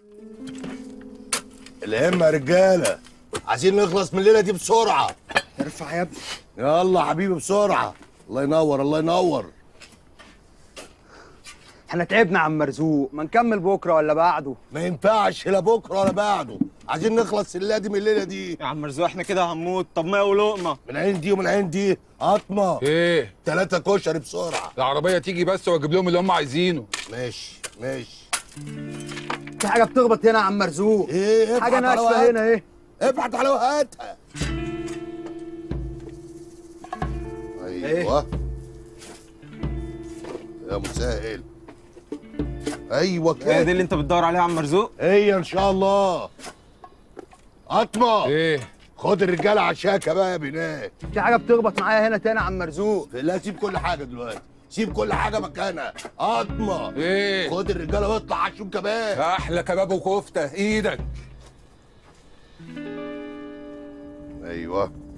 الهمة يا رجالة عايزين نخلص من الليلة دي بسرعة ارفع يا ابني يلا حبيبي بسرعة الله ينور الله ينور احنا تعبنا يا عم مرزوق ما نكمل بكره ولا بعده ما ينفعش لا بكرة ولا بعده عايزين نخلص الليلة دي من الليلة دي يا عم مرزوق احنا كده هنموت طب ما ولقمه من عين دي ومن عين دي قطمة ايه تلاتة كشري بسرعة العربيه تيجي بس واجيب لهم اللي هم عايزينه ماشي ماشي في حاجه بتخبط هنا يا عم مرزوق ايه حاجه ابعت على ناشفه وقتها. هنا ايه ابعت على وقتها ايوه يا مسهل ايوه هي كده دي اللي انت بتدور عليها يا عم مرزوق هي ان شاء الله قطمة ايه خد الرجاله عشاكه بقى يا بنات في حاجه بتخبط معايا هنا تاني يا عم مرزوق لا سيب كل حاجه دلوقتي سيب كل حاجه مكانها قطمة ايه خد الرجاله واطلع عشوم كباب احلى كباب وكفته ايدك ايوه